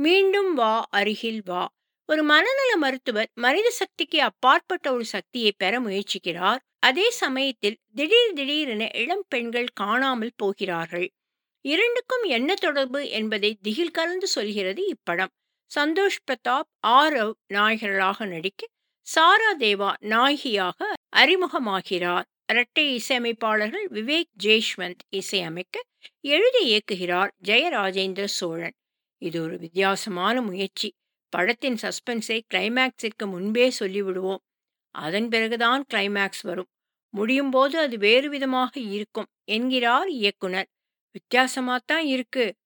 மீண்டும் வா அருகில் வா ஒரு மனநல மருத்துவர் மனித சக்திக்கு அப்பாற்பட்ட ஒரு சக்தியை பெற முயற்சிக்கிறார் அதே சமயத்தில் திடீர் திடீரென இளம் பெண்கள் காணாமல் போகிறார்கள் இரண்டுக்கும் என்ன தொடர்பு என்பதை திகில் கலந்து சொல்கிறது இப்படம் சந்தோஷ் பிரதாப் ஆரவ் நாயகர்களாக நடிக்க சாரா தேவா நாயகியாக அறிமுகமாகிறார் இரட்டை இசையமைப்பாளர்கள் விவேக் ஜெய்ஷ்வந்த் இசையமைக்க எழுதி இயக்குகிறார் ஜெயராஜேந்திர சோழன் இது ஒரு வித்தியாசமான முயற்சி படத்தின் சஸ்பென்ஸை கிளைமேக்ஸிற்கு முன்பே சொல்லிவிடுவோம் அதன் பிறகுதான் கிளைமேக்ஸ் வரும் முடியும் போது அது வேறு விதமாக இருக்கும் என்கிறார் இயக்குனர் வித்தியாசமாத்தான் இருக்கு